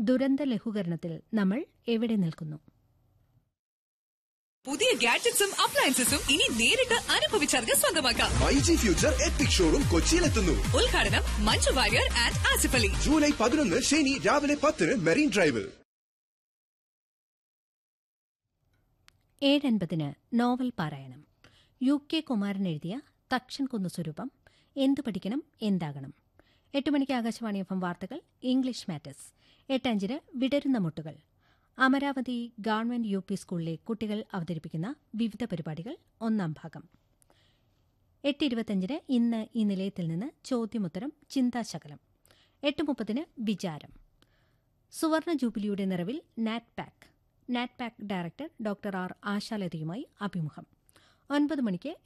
ദുരന്ത ലഘൂകരണത്തിൽ നമ്മൾ എവിടെ നിൽക്കുന്നു പുതിയ ഗാഡ്ജറ്റ്സും അപ്ലയൻസസും ഇനി നേരിട്ട് അനുഭവിച്ചറിഞ്ഞ് സ്വന്തമാക്കാം my G future epic showroom കൊച്ചിയിലെത്തുന്നു ഉദ്ഘാടനം മഞ്ജു വാര്യർ ആൻഡ് ആസിഫ് അലി ജൂലൈ പതിനൊന്ന് ശനി രാവിലെ പത്തിന് മെറീൻ ഡ്രൈവിൽ ഏഴൻപതിന് നോവൽ പാരായണം യു കെ കുമാരൻ എഴുതിയ തക്ഷൻ കുന്നു സ്വരൂപം എന്തു പഠിക്കണം എന്താകണം എട്ട് മണിക്ക് ആകാശവാണി എഫ് എം വാർത്തകൾ ഇംഗ്ലീഷ് മാറ്റേഴ്സ് എട്ടഞ്ചിന് വിടരുന്ന മുട്ടുകൾ അമരാവതി ഗവൺമെന്റ് യു പി സ്കൂളിലെ കുട്ടികൾ അവതരിപ്പിക്കുന്ന വിവിധ പരിപാടികൾ ഒന്നാം ഭാഗം എട്ട് ഇരുപത്തഞ്ചിന് ഇന്ന് ഈ നിലയത്തിൽ നിന്ന് ചോദ്യമുത്തരം ചിന്താശകലം എട്ട് മുപ്പതിന് വിചാരം സുവർണ ജൂബിലിയുടെ നിറവിൽ NATPAC NATPAC director doctor R ആശാലതയുമായി അഭിമുഖം ഒൻപത് മണിക്ക്